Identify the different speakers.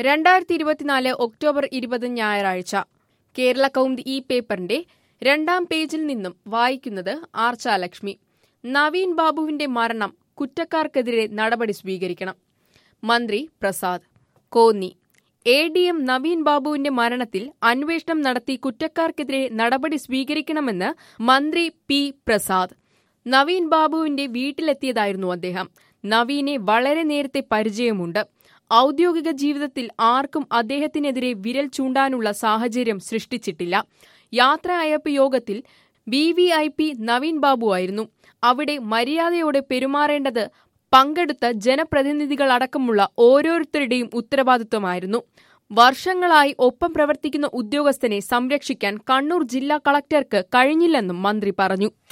Speaker 1: രണ്ടായിരത്തി ഇരുപത്തിനാല് ഒക്ടോബർ ഇരുപത് ഞായറാഴ്ച കേരള കൗമുദി ഈ പേപ്പറിന്റെ രണ്ടാം പേജിൽ നിന്നും വായിക്കുന്നത് ആർച്ചാലക്ഷ്മി നവീൻ ബാബുവിന്റെ മരണം കുറ്റക്കാർക്കെതിരെ നടപടി സ്വീകരിക്കണം മന്ത്രി Prasad Konni A D M Naveen ബാബുവിന്റെ മരണത്തിൽ അന്വേഷണം നടത്തി കുറ്റക്കാർക്കെതിരെ നടപടി സ്വീകരിക്കണമെന്ന് മന്ത്രി പി പ്രസാദ് നവീൻ ബാബുവിന്റെ വീട്ടിലെത്തിയതായിരുന്നു അദ്ദേഹം നവീനെ വളരെ നേരത്തെ പരിചയമുണ്ട് ഔദ്യോഗിക ജീവിതത്തിൽ ആർക്കും അദ്ദേഹത്തിനെതിരെ വിരൽ ചൂണ്ടാനുള്ള സാഹചര്യം സൃഷ്ടിച്ചിട്ടില്ല യാത്രാ അയപ്പ് യോഗത്തിൽ V V I P Naveen ബാബുവായിരുന്നു അവിടെ മര്യാദയോടെ പെരുമാറേണ്ടത് പങ്കെടുത്ത ജനപ്രതിനിധികളടക്കമുള്ള ഓരോരുത്തരുടെയും ഉത്തരവാദിത്വമായിരുന്നു വർഷങ്ങളായി ഒപ്പം പ്രവർത്തിക്കുന്ന ഉദ്യോഗസ്ഥനെ സംരക്ഷിക്കാൻ കണ്ണൂർ ജില്ലാ കളക്ടർക്ക് കഴിഞ്ഞില്ലെന്നും മന്ത്രി പറഞ്ഞു